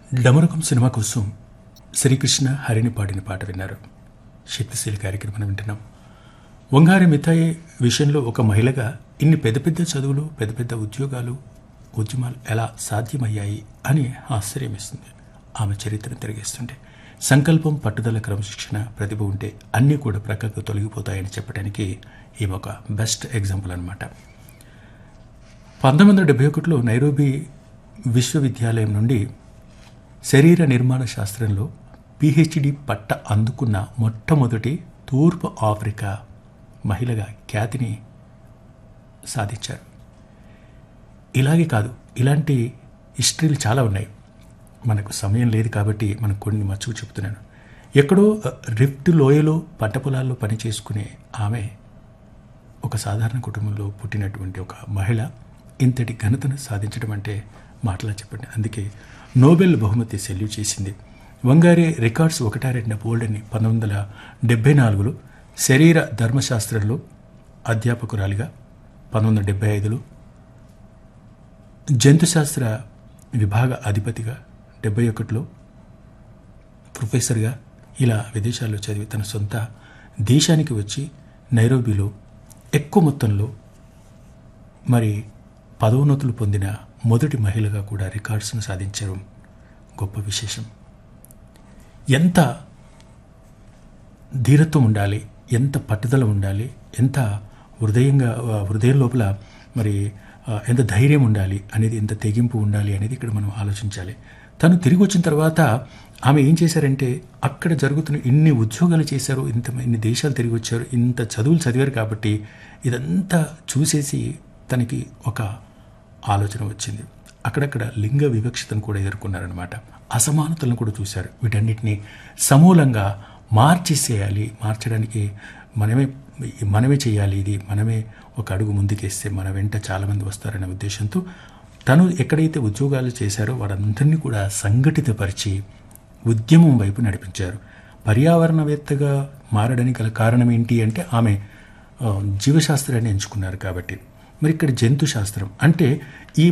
డమరుకం cinema కోసం శ్రీకృష్ణ హరిని పాడిన పాట విన్నారు శక్తిశీల కార్యక్రమం వింటున్నాం వంగారి మిఠాయి విషయంలో ఒక మహిళగా ఇన్ని పెద్ద పెద్ద చదువులు పెద్ద పెద్ద ఉద్యోగాలు ఉద్యమాలు ఎలా సాధ్యమయ్యాయి అని ఆశ్చర్యమిస్తుంది ఆమె చరిత్రను తిరిగేస్తుంటే సంకల్పం పట్టుదల క్రమశిక్షణ ప్రతిభ ఉంటే అన్నీ కూడా ప్రక్కకు తొలగిపోతాయని చెప్పడానికి ఈమె ఒక బెస్ట్ ఎగ్జాంపుల్ అనమాట పంతొమ్మిది వందల డెబ్బై ఒకటిలో నైరోబీ విశ్వవిద్యాలయం నుండి శరీర నిర్మాణ శాస్త్రంలో పిహెచ్డి పట్ట అందుకున్న మొట్టమొదటి తూర్పు ఆఫ్రికా మహిళగా ఖ్యాతిని సాధించారు ఇలాగే కాదు ఇలాంటి హిస్టరీలు చాలా ఉన్నాయి మనకు సమయం లేదు కాబట్టి మనకు కొన్ని మచ్చుకు చెప్తున్నాను ఎక్కడో రిఫ్ట్ లోయలో పంట పొలాల్లో పని చేసుకునే ఆమె ఒక సాధారణ కుటుంబంలో పుట్టినటువంటి ఒక మహిళ ఇంతటి ఘనతను సాధించడం అంటే మాటలా చెప్పండి అందుకే నోబెల్ బహుమతి సెల్యూ చేసింది వంగారే రికార్డ్స్ ఒకటా రెండిన బోల్డ్ని పంతొమ్మిది వందల డెబ్బై నాలుగులో శరీర ధర్మశాస్త్రంలో అధ్యాపకురాలిగా పంతొమ్మిది వందల డెబ్బై ఐదులో జంతుశాస్త్ర విభాగ అధిపతిగా డెబ్బై ఒకటిలో ప్రొఫెసర్గా ఇలా విదేశాల్లో చదివి తన సొంత దేశానికి వచ్చి నైరోబీలో ఎక్కువ మొత్తంలో మరి పదోన్నతులు పొందిన మొదటి మహిళగా కూడా రికార్డ్స్ను సాధించడం గొప్ప విశేషం ఎంత ధీరత్వం ఉండాలి ఎంత పట్టుదల ఉండాలి ఎంత హృదయంగా హృదయం లోపల మరి ఎంత ధైర్యం ఉండాలి అనేది ఎంత తెగింపు ఉండాలి అనేది ఇక్కడ మనం ఆలోచించాలి తను తిరిగి వచ్చిన తర్వాత ఆమె ఏం చేశారంటే అక్కడ జరుగుతున్న ఇన్ని ఉద్యోగాలు చేశారు ఇంత ఇన్ని దేశాలు తిరిగి వచ్చారు ఇంత చదువులు చదివారు కాబట్టి ఇదంతా చూసేసి తనకి ఒక ఆలోచన వచ్చింది అక్కడక్కడ లింగ వివక్షతను కూడా ఎదుర్కొన్నారనమాట అసమానతలను కూడా చూశారు వీటన్నిటిని సమూలంగా మార్చేసేయాలి మార్చడానికి మనమే మనమే చేయాలి ఇది మనమే ఒక అడుగు ముందుకేస్తే మన వెంట చాలామంది వస్తారనే ఉద్దేశంతో తను ఎక్కడైతే ఉద్యోగాలు చేశారో వారందరినీ కూడా సంఘటితపరిచి ఉద్యమం వైపు నడిపించారు పర్యావరణవేత్తగా మారడానికి గల కారణం ఏంటి అంటే ఆమె జీవశాస్త్రాన్ని ఎంచుకున్నారు కాబట్టి మరి ఇక్కడ జంతు శాస్త్రం అంటే